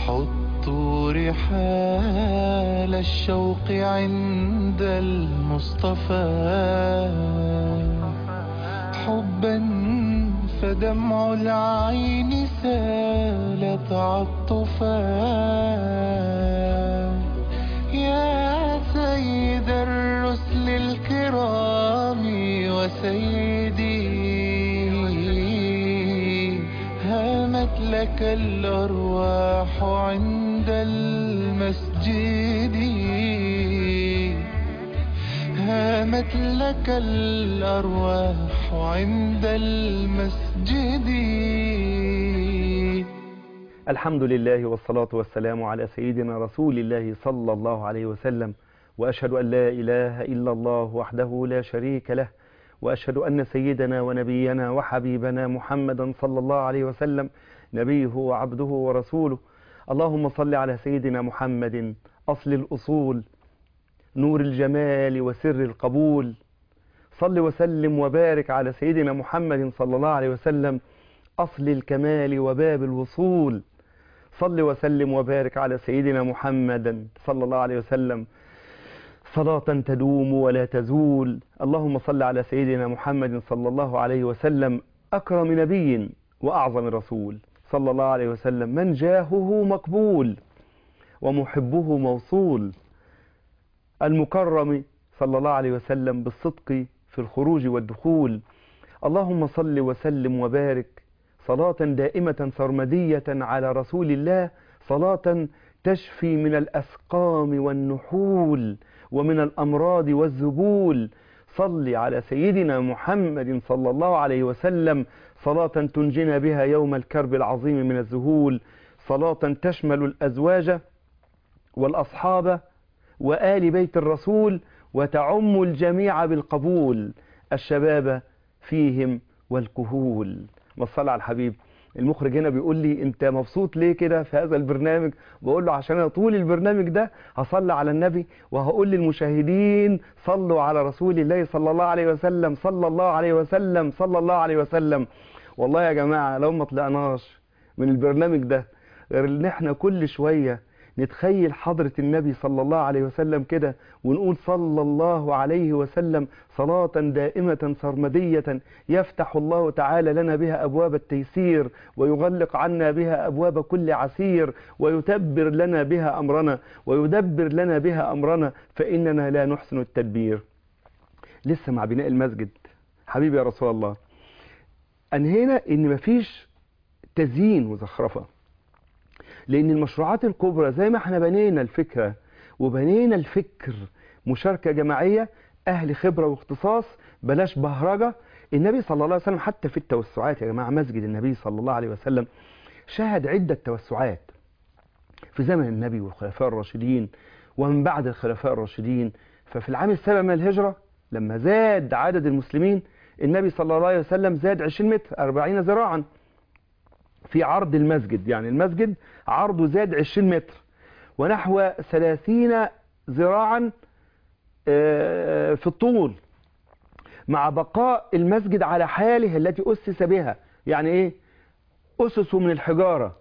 حطوا رحال الشوق عند المصطفى حبا فدمع العين سال تعطفا يا سيد الرسل الكرام وسيدي هامت لك الأرواح عند المسجد هامت لك الأرواح عند المسجد الحمد لله والصلاة والسلام على سيدنا رسول الله صلى الله عليه وسلم وأشهد أن لا إله إلا الله وحده لا شريك له وأشهد أن سيدنا ونبينا وحبيبنا محمدا صلى الله عليه وسلم نبيه وعبده ورسوله اللهم صل على سيدنا محمد أصل الأصول نور الجمال وسر القبول صل وسلم وبارك على سيدنا محمد صلى الله عليه وسلم أصل الكمال وباب الوصول صل وسلم وبارك على سيدنا محمد صلى الله عليه وسلم صلاة تدوم ولا تزول اللهم صل على سيدنا محمد صلى الله عليه وسلم أكرم نبي وأعظم رسول صلى الله عليه وسلم من جاهه مقبول ومحبه موصول المكرم صلى الله عليه وسلم بالصدق في الخروج والدخول اللهم صل وسلم وبارك صلاة دائمة سرمدية على رسول الله صلاة تشفي من الأسقام والنحول ومن الأمراض والذبول صل على سيدنا محمد صلى الله عليه وسلم صلاة تنجينا بها يوم الكرب العظيم من الذهول صلاة تشمل الأزواج والأصحاب وآل بيت الرسول وتعم الجميع بالقبول الشباب فيهم والكهول والصلاة على الحبيب المخرج هنا بيقول لي انت مبسوط ليه كده في هذا البرنامج بقول له عشان انا طول البرنامج ده هصلي على النبي وهقول للمشاهدين صلوا على رسول الله صلى الله عليه وسلم صلى الله عليه وسلم صلى الله عليه وسلم والله يا جماعة لو ما طلعناش من البرنامج ده غير ان احنا كل شوية نتخيل حضرة النبي صلى الله عليه وسلم كده ونقول صلى الله عليه وسلم صلاة دائمة سرمدية يفتح الله تعالى لنا بها أبواب التيسير ويغلق عنا بها أبواب كل عسير ويتبر لنا بها أمرنا ويدبر لنا بها أمرنا فإننا لا نحسن التدبير لسه مع بناء المسجد حبيبي يا رسول الله أنهينا إن مفيش تزيين وزخرفة لأن المشروعات الكبرى زي ما احنا بنينا الفكرة وبنينا الفكر مشاركة جماعية أهل خبرة واختصاص بلاش بهرجة النبي صلى الله عليه وسلم حتى في التوسعات يا جماعة مسجد النبي صلى الله عليه وسلم شهد عدة توسعات في زمن النبي والخلفاء الراشدين ومن بعد الخلفاء الراشدين ففي العام السابع من الهجرة لما زاد عدد المسلمين النبي صلى الله عليه وسلم زاد 20 متر 40 ذراعا في عرض المسجد يعني المسجد عرضه زاد 20 متر ونحو 30 ذراعا في الطول مع بقاء المسجد على حاله التي أسس بها يعني إيه أسسه من الحجارة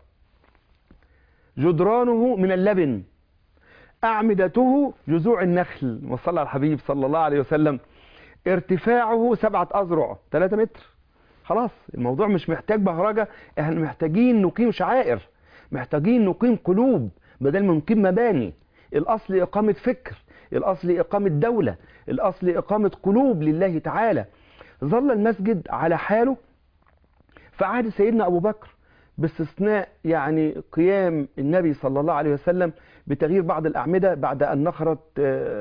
جدرانه من اللبن أعمدته جذوع النخل وصلى على الحبيب صلى الله عليه وسلم ارتفاعه سبعة أذرع 3 متر خلاص الموضوع مش محتاج بهرجة احنا محتاجين نقيم شعائر محتاجين نقيم قلوب بدل ما نقيم مباني الأصل إقامة فكر الأصل إقامة دولة الأصل إقامة قلوب لله تعالى ظل المسجد على حاله في عهد سيدنا أبو بكر باستثناء يعني قيام النبي صلى الله عليه وسلم بتغيير بعض الأعمدة بعد أن نخرت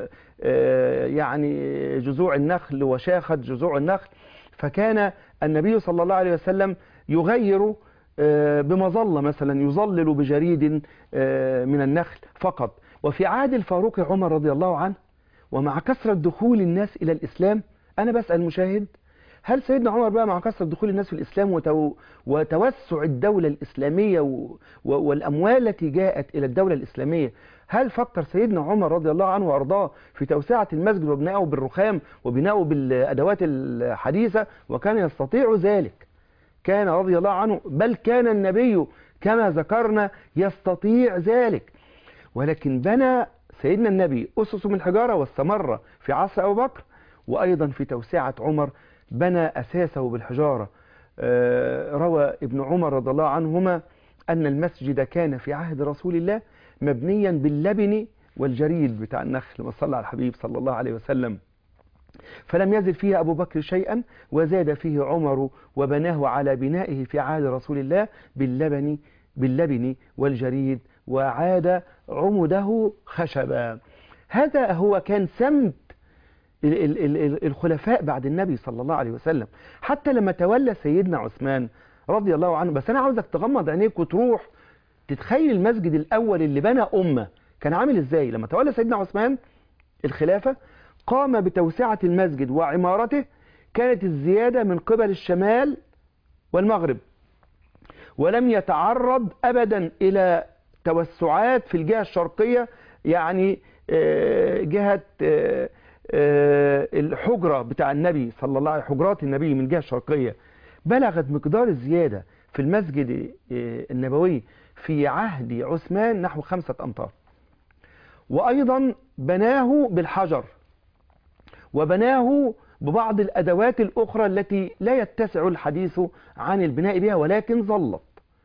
يعني جذوع النخل وشاخت جذوع النخل فكان النبي صلى الله عليه وسلم يغير بمظلة مثلا يظلل بجريد من النخل فقط وفي عهد الفاروق عمر رضي الله عنه ومع كثرة دخول الناس إلى الإسلام أنا بسأل المشاهد هل سيدنا عمر بقى مع كثرة دخول الناس في الإسلام وتو وتوسع الدولة الإسلامية و... و... والأموال التي جاءت إلى الدولة الإسلامية هل فكر سيدنا عمر رضي الله عنه وأرضاه في توسعة المسجد وبنائه بالرخام وبنائه بالأدوات الحديثة وكان يستطيع ذلك كان رضي الله عنه بل كان النبي كما ذكرنا يستطيع ذلك ولكن بنى سيدنا النبي أسس من الحجارة واستمر في عصر أبو بكر وأيضا في توسعة عمر بنى أساسه بالحجارة آه، روى ابن عمر رضي الله عنهما أن المسجد كان في عهد رسول الله مبنيا باللبن والجريد بتاع النخل ما صلى على الحبيب صلى الله عليه وسلم فلم يزد فيه أبو بكر شيئا وزاد فيه عمر وبناه على بنائه في عهد رسول الله باللبن باللبن والجريد وعاد عمده خشبا هذا هو كان سمت ال- ال- ال- ال- الخلفاء بعد النبي صلى الله عليه وسلم حتى لما تولى سيدنا عثمان رضي الله عنه بس أنا عاوزك تغمض عينيك وتروح تتخيل المسجد الأول اللي بنى أمة كان عامل إزاي لما تولى سيدنا عثمان الخلافة قام بتوسعة المسجد وعمارته كانت الزيادة من قبل الشمال والمغرب ولم يتعرض أبدا إلى توسعات في الجهة الشرقية يعني آه، جهة آه، آه، الحجرة بتاع النبي صلى الله عليه حجرات النبي من الجهة الشرقية بلغت مقدار الزيادة في المسجد آه، النبوي في عهد عثمان نحو خمسة أمتار وأيضا بناه بالحجر وبناه ببعض الأدوات الأخرى التي لا يتسع الحديث عن البناء بها ولكن ظلت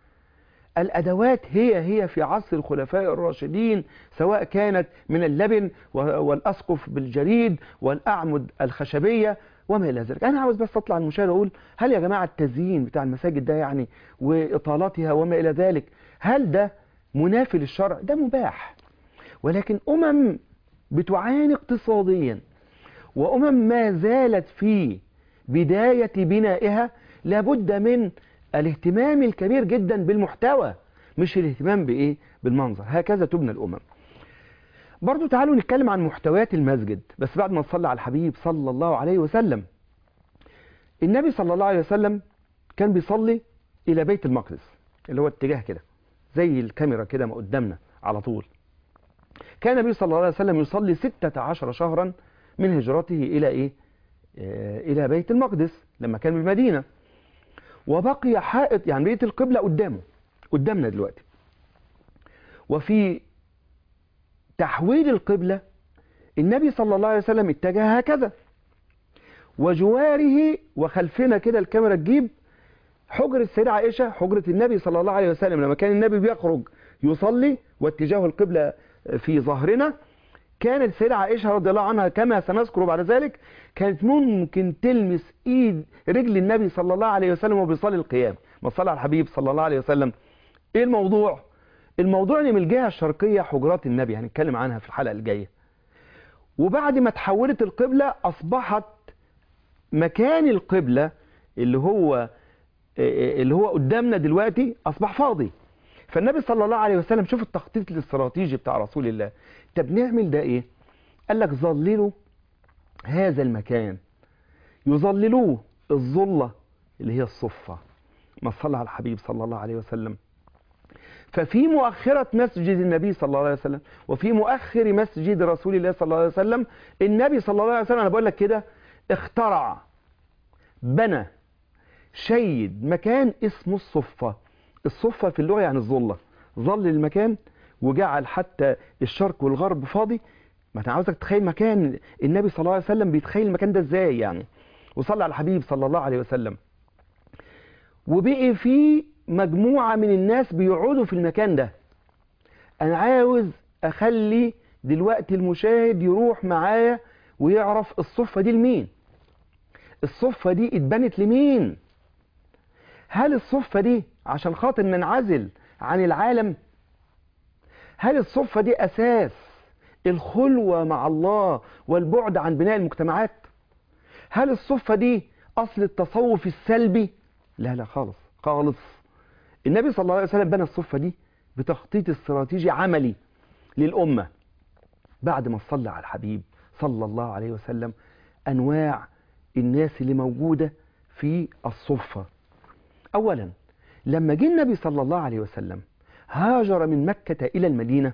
الأدوات هي هي في عصر الخلفاء الراشدين سواء كانت من اللبن و- والأسقف بالجريد والأعمد الخشبية وما إلى ذلك أنا عاوز بس أطلع المشاهد وأقول هل يا جماعة التزيين بتاع المساجد ده يعني وإطالتها وما إلى ذلك هل ده منافي للشرع ده مباح ولكن أمم بتعاني اقتصاديا وأمم ما زالت في بداية بنائها لابد من الاهتمام الكبير جدا بالمحتوى مش الاهتمام بإيه بالمنظر هكذا تبنى الأمم برضو تعالوا نتكلم عن محتويات المسجد بس بعد ما نصلي على الحبيب صلى الله عليه وسلم النبي صلى الله عليه وسلم كان بيصلي إلى بيت المقدس اللي هو اتجاه كده زي الكاميرا كده ما قدامنا على طول كان النبي صلى الله عليه وسلم يصلي ستة عشر شهرا من هجرته إلى إيه؟ آه، إلى بيت المقدس لما كان بالمدينة وبقي حائط يعني بيت القبلة قدامه قدامنا دلوقتي وفي تحويل القبلة النبي صلى الله عليه وسلم اتجه هكذا وجواره وخلفنا كده الكاميرا تجيب حجرة السيدة عائشة حجرة النبي صلى الله عليه وسلم لما كان النبي بيخرج يصلي واتجاه القبلة في ظهرنا كانت السيدة عائشة رضي الله عنها كما سنذكر بعد ذلك كانت ممكن تلمس ايد رجل النبي صلى الله عليه وسلم وهو بيصلي القيام ما صلى على الحبيب صلى الله عليه وسلم ايه الموضوع الموضوع ان من الجهة الشرقية حجرات النبي هنتكلم عنها في الحلقة الجاية وبعد ما تحولت القبلة اصبحت مكان القبلة اللي هو اللي هو قدامنا دلوقتي اصبح فاضي فالنبي صلى الله عليه وسلم شوف التخطيط الاستراتيجي بتاع رسول الله طب نعمل ده ايه قال لك ظللوا هذا المكان يظللوه الظلة اللي هي الصفة ما صلى على الحبيب صلى الله عليه وسلم ففي مؤخرة مسجد النبي صلى الله عليه وسلم وفي مؤخر مسجد رسول الله صلى الله عليه وسلم النبي صلى الله عليه وسلم انا بقول لك كده اخترع بنى شيد مكان اسمه الصفة الصفة في اللغة يعني الظلة ظل المكان وجعل حتى الشرق والغرب فاضي ما انا عاوزك تتخيل مكان النبي صلى الله عليه وسلم بيتخيل المكان ده ازاي يعني وصلى على الحبيب صلى الله عليه وسلم وبقي في مجموعة من الناس بيقعدوا في المكان ده انا عاوز اخلي دلوقتي المشاهد يروح معايا ويعرف الصفة دي لمين الصفة دي اتبنت لمين هل الصفة دي عشان خاطر ننعزل عن العالم هل الصفة دي أساس الخلوة مع الله والبعد عن بناء المجتمعات هل الصفة دي أصل التصوف السلبي لا لا خالص خالص النبي صلى الله عليه وسلم بنى الصفة دي بتخطيط استراتيجي عملي للأمة بعد ما صلى على الحبيب صلى الله عليه وسلم أنواع الناس اللي موجودة في الصفة أولا لما جه النبي صلى الله عليه وسلم هاجر من مكة إلى المدينة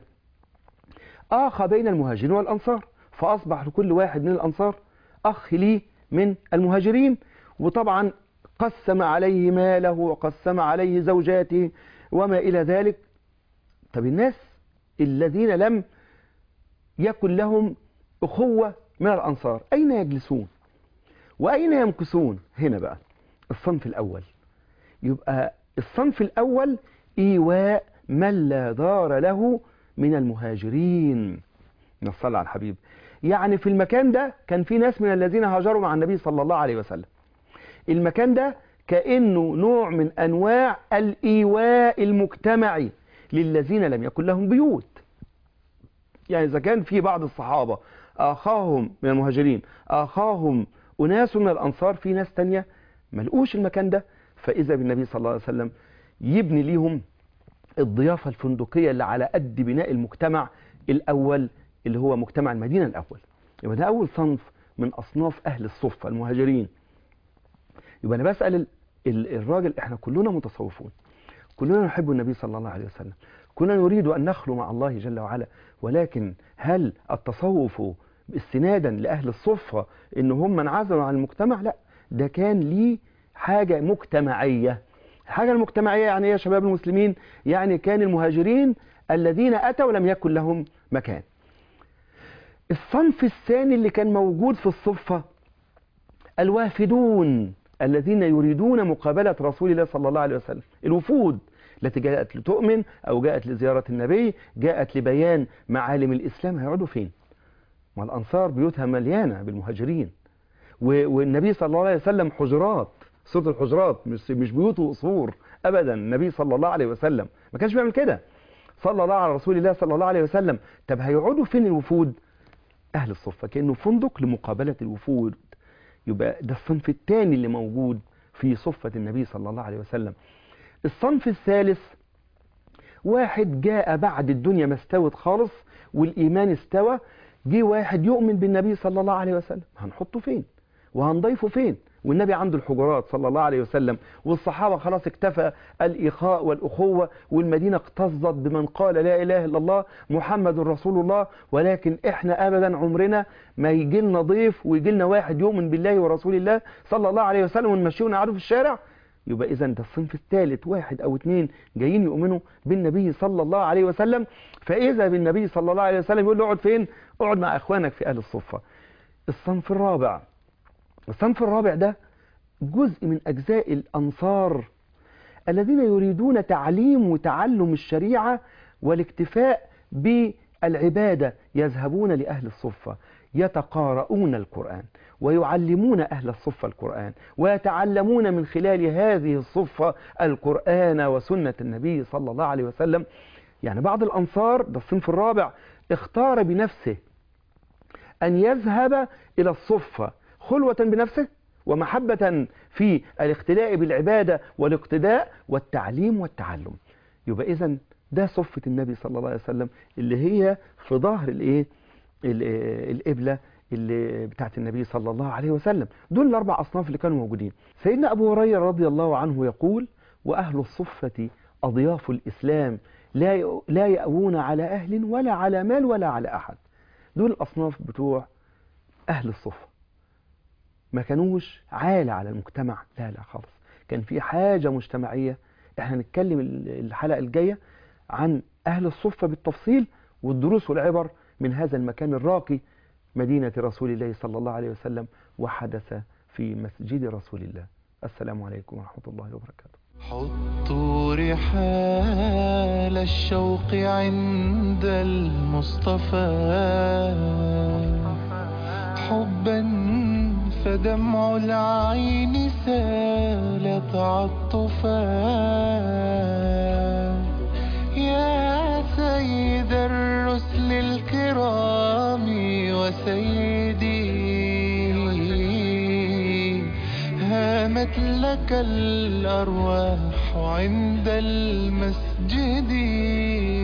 آخى بين المهاجرين والأنصار فأصبح لكل واحد من الأنصار أخ لي من المهاجرين وطبعا قسم عليه ماله وقسم عليه زوجاته وما إلى ذلك طب الناس الذين لم يكن لهم أخوة من الأنصار أين يجلسون وأين يمكثون هنا بقى الصنف الأول يبقى الصنف الأول إيواء من لا دار له من المهاجرين نصلي على الحبيب يعني في المكان ده كان في ناس من الذين هاجروا مع النبي صلى الله عليه وسلم المكان ده كأنه نوع من أنواع الإيواء المجتمعي للذين لم يكن لهم بيوت يعني إذا كان في بعض الصحابة أخاهم من المهاجرين أخاهم أناس من الأنصار في ناس تانية ملقوش المكان ده فإذا بالنبي صلى الله عليه وسلم يبني ليهم الضيافة الفندقية اللي على قد بناء المجتمع الأول اللي هو مجتمع المدينة الأول يبقى ده أول صنف من أصناف أهل الصفة المهاجرين يبقى أنا بسأل ال- ال- الراجل إحنا كلنا متصوفون كلنا نحب النبي صلى الله عليه وسلم كلنا نريد أن نخلو مع الله جل وعلا ولكن هل التصوف استنادا لأهل الصفة إن هم انعزلوا عن المجتمع لا ده كان ليه حاجة مجتمعية الحاجة المجتمعية يعني إيه يا شباب المسلمين يعني كان المهاجرين الذين أتوا لم يكن لهم مكان الصنف الثاني اللي كان موجود في الصفة الوافدون الذين يريدون مقابلة رسول الله صلى الله عليه وسلم الوفود التي جاءت لتؤمن أو جاءت لزيارة النبي جاءت لبيان معالم الإسلام هيقعدوا فين ما الأنصار بيوتها مليانة بالمهاجرين و- والنبي صلى الله عليه وسلم حجرات سورة الحجرات مش مش بيوت وقصور أبدا النبي صلى الله عليه وسلم ما كانش بيعمل كده صلى الله على رسول الله صلى الله عليه وسلم طب هيقعدوا فين الوفود أهل الصفة كأنه فندق لمقابلة الوفود يبقى ده الصنف الثاني اللي موجود في صفة النبي صلى الله عليه وسلم الصنف الثالث واحد جاء بعد الدنيا ما استوت خالص والإيمان استوى جه واحد يؤمن بالنبي صلى الله عليه وسلم هنحطه فين وهنضيفه فين والنبي عنده الحجرات صلى الله عليه وسلم والصحابة خلاص اكتفى الإخاء والأخوة والمدينة اكتظت بمن قال لا إله إلا الله محمد رسول الله ولكن إحنا أبدا عمرنا ما يجي لنا ضيف ويجي لنا واحد يؤمن بالله ورسول الله صلى الله عليه وسلم ونمشيه ونعرفه في الشارع يبقى إذا ده الصنف الثالث واحد أو اثنين جايين يؤمنوا بالنبي صلى الله عليه وسلم فإذا بالنبي صلى الله عليه وسلم يقول له اقعد فين؟ اقعد مع إخوانك في أهل الصفة الصنف الرابع الصنف الرابع ده جزء من أجزاء الأنصار الذين يريدون تعليم وتعلم الشريعة والاكتفاء بالعبادة يذهبون لأهل الصفة يتقارؤون القرآن ويعلمون أهل الصفة القرآن ويتعلمون من خلال هذه الصفة القرآن وسنة النبي صلى الله عليه وسلم يعني بعض الأنصار ده الصنف الرابع اختار بنفسه أن يذهب إلى الصفة خلوة بنفسه ومحبة في الاقتداء بالعبادة والاقتداء والتعليم والتعلم يبقى إذن ده صفة النبي صلى الله عليه وسلم اللي هي في ظهر الايه ال- القبلة اللي بتاعت النبي صلى الله عليه وسلم دول الأربع أصناف اللي كانوا موجودين سيدنا أبو هريرة رضي الله عنه يقول وأهل الصفة أضياف الإسلام لا ي- لا يأوون على أهل ولا على مال ولا على أحد دول الأصناف بتوع أهل الصفة ما كانوش عالة على المجتمع لا لا خالص كان في حاجة مجتمعية احنا هنتكلم ال- الحلقة الجاية عن أهل الصفة بالتفصيل والدروس والعبر من هذا المكان الراقي مدينة رسول الله صلى الله عليه وسلم وحدث في مسجد رسول الله السلام عليكم ورحمة الله وبركاته حطوا رحال الشوق عند المصطفى حبا فدمع العين سال تعطفا يا سيد الرسل الكرام وسيدي هامت لك الأرواح عند المسجد